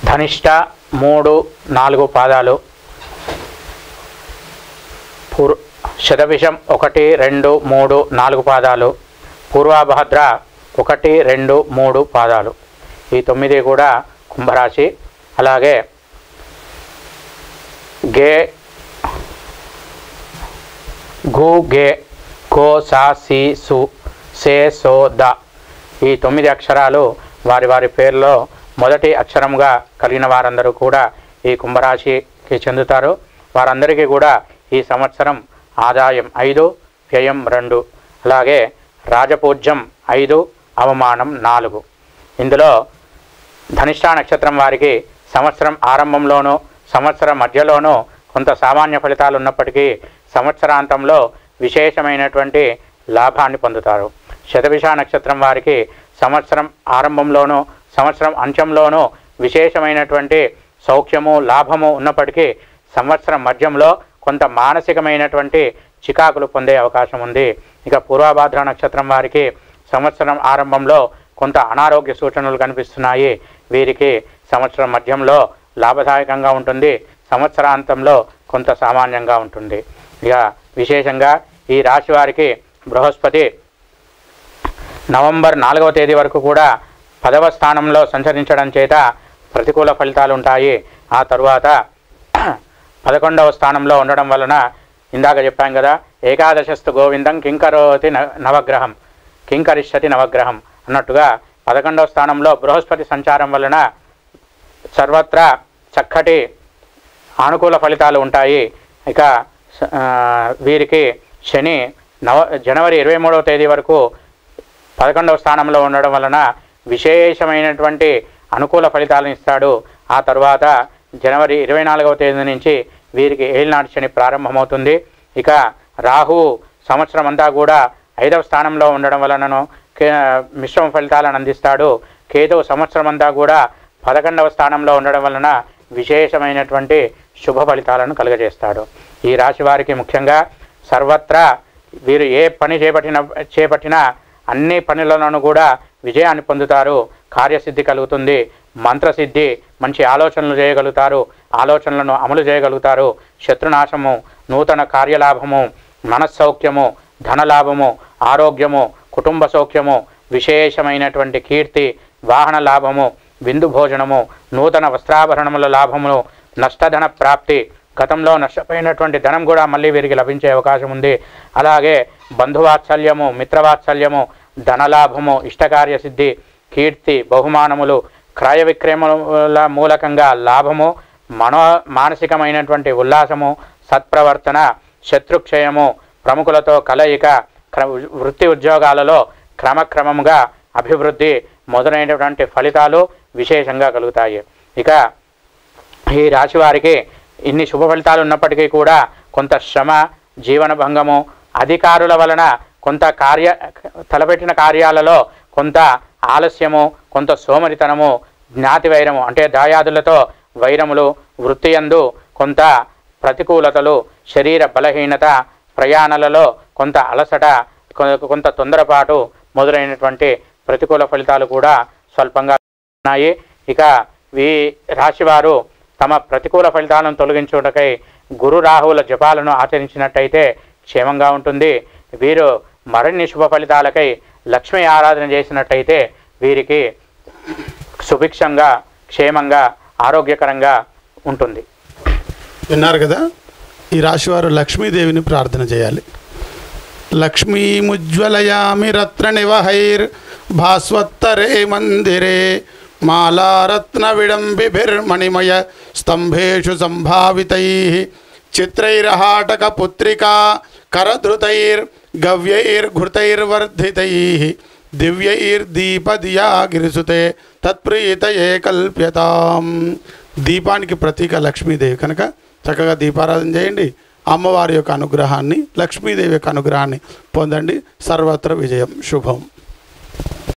ధనిష్ట మూడు నాలుగు పాదాలు పూర్ శతభిషం ఒకటి రెండు మూడు నాలుగు పాదాలు పూర్వభద్ర ఒకటి రెండు మూడు పాదాలు ఈ తొమ్మిది కూడా కుంభరాశి అలాగే గే గు గే గో సా సి సు సే సో ద ఈ తొమ్మిది అక్షరాలు వారి వారి పేర్లో మొదటి అక్షరంగా కలిగిన వారందరూ కూడా ఈ కుంభరాశికి చెందుతారు వారందరికీ కూడా ఈ సంవత్సరం ఆదాయం ఐదు వ్యయం రెండు అలాగే రాజపూజ్యం ఐదు అవమానం నాలుగు ఇందులో ధనిష్టా నక్షత్రం వారికి సంవత్సరం ఆరంభంలోనూ సంవత్సరం మధ్యలోనూ కొంత సామాన్య ఫలితాలు ఉన్నప్పటికీ సంవత్సరాంతంలో విశేషమైనటువంటి లాభాన్ని పొందుతారు శతభిష నక్షత్రం వారికి సంవత్సరం ఆరంభంలోనూ సంవత్సరం అంత్యంలోనూ విశేషమైనటువంటి సౌఖ్యము లాభము ఉన్నప్పటికీ సంవత్సరం మధ్యంలో కొంత మానసికమైనటువంటి చికాకులు పొందే అవకాశం ఉంది ఇక పూర్వభాద్ర నక్షత్రం వారికి సంవత్సరం ఆరంభంలో కొంత అనారోగ్య సూచనలు కనిపిస్తున్నాయి వీరికి సంవత్సరం మధ్యంలో లాభదాయకంగా ఉంటుంది సంవత్సరాంతంలో కొంత సామాన్యంగా ఉంటుంది ఇక విశేషంగా ఈ రాశి వారికి బృహస్పతి నవంబర్ నాలుగవ తేదీ వరకు కూడా పదవ స్థానంలో సంచరించడం చేత ప్రతికూల ఫలితాలు ఉంటాయి ఆ తరువాత పదకొండవ స్థానంలో ఉండడం వలన ఇందాక చెప్పాం కదా ఏకాదశస్తు గోవిందం కింకరోతి న- నవగ్రహం కింకరిష్యతి నవగ్రహం అన్నట్టుగా పదకొండవ స్థానంలో బృహస్పతి సంచారం వలన సర్వత్రా చక్కటి అనుకూల ఫలితాలు ఉంటాయి ఇక స- ఆ, వీరికి శని నవ జనవరి ఇరవై మూడవ తేదీ వరకు పదకొండవ స్థానంలో ఉండడం వలన విశేషమైనటువంటి అనుకూల ఫలితాలను ఇస్తాడు ఆ తరువాత జనవరి ఇరవై నాలుగవ తేదీ నుంచి వీరికి ఏలినాటి శని ప్రారంభమవుతుంది ఇక రాహు సంవత్సరం అంతా కూడా ఐదవ స్థానంలో ఉండడం వలనను కే- మిశ్రమ ఫలితాలను అందిస్తాడు కేతువు సంవత్సరం అంతా కూడా పదకొండవ స్థానంలో ఉండడం వలన విశేషమైనటువంటి శుభ ఫలితాలను కలుగజేస్తాడు ఈ రాశి వారికి ముఖ్యంగా సర్వత్రా వీరు ఏ పని చేపట్టిన చేపట్టినా అన్ని పనులను కూడా విజయాన్ని పొందుతారు కార్యసిద్ధి కలుగుతుంది మంత్రసిద్ధి మంచి ఆలోచనలు చేయగలుగుతారు ఆలోచనలను అమలు చేయగలుగుతారు శత్రునాశము నూతన కార్యలాభము మనస్సౌఖ్యము ధనలాభము ఆరోగ్యము కుటుంబ సౌఖ్యము విశేషమైనటువంటి కీర్తి వాహన లాభము విందు భోజనము నూతన వస్త్రాభరణముల లాభములు నష్టధన ప్రాప్తి గతంలో నష్టపోయినటువంటి ధనం కూడా మళ్ళీ వీరికి లభించే అవకాశం ఉంది అలాగే బంధువాత్సల్యము మిత్రవాత్సల్యము ధనలాభము ఇష్టకార్య సిద్ధి కీర్తి బహుమానములు క్రయ విక్రయముల మూలకంగా లాభము మనో మానసికమైనటువంటి ఉల్లాసము సత్ప్రవర్తన శత్రుక్షయము ప్రముఖులతో కలయిక క్ర- వృత్తి ఉద్యోగాలలో క్రమక్రమముగా అభివృద్ధి మొదలైనటువంటి ఫలితాలు విశేషంగా కలుగుతాయి ఇక ఈ రాశి వారికి ఇన్ని శుభ ఫలితాలు ఉన్నప్పటికీ కూడా కొంత శ్రమ జీవన భంగము అధికారుల వలన కొంత కార్య తలపెట్టిన కార్యాలలో కొంత ఆలస్యము కొంత సోమరితనము జ్ఞాతి వైరము అంటే దాయాదులతో వైరములు వృత్తి యందు కొంత ప్రతికూలతలు శరీర బలహీనత ప్రయాణాలలో కొంత అలసట కొ- కొంత తొందరపాటు మొదలైనటువంటి ప్రతికూల ఫలితాలు కూడా స్వల్పంగా ఉన్నాయి ఇక ఈ రాశివారు తమ ప్రతికూల ఫలితాలను తొలగించుటకై గురు రాహువుల జపాలను ఆచరించినట్టయితే క్షేమంగా ఉంటుంది వీరు మరిన్ని శుభ ఫలితాలకై లక్ష్మీ ఆరాధన చేసినట్టయితే వీరికి సుభిక్షంగా క్షేమంగా ఆరోగ్యకరంగా ఉంటుంది విన్నారు కదా ఈ రాశివారు లక్ష్మీదేవిని ప్రార్థన చేయాలి లక్ష్మీముజ్వలయామి రత్న నివహైర్ భాస్వత్తరే మందిరే మాలారత్న విడంబిభిర్మణిమయ స్తంభేషు సంభావితై చిత్రైర్హాటక పుత్రికా కరధృతైర్ గవ్యైర్ఘృతైర్వర్ధితై దివ్యైర్దీపదియా గిరిసుతే తత్ప్రీతయే కల్ప్యతాం దీపానికి ప్రతీక లక్ష్మీదేవి కనుక చక్కగా దీపారాధన చేయండి అమ్మవారి యొక్క అనుగ్రహాన్ని లక్ష్మీదేవి యొక్క అనుగ్రహాన్ని పొందండి సర్వత్ర విజయం శుభం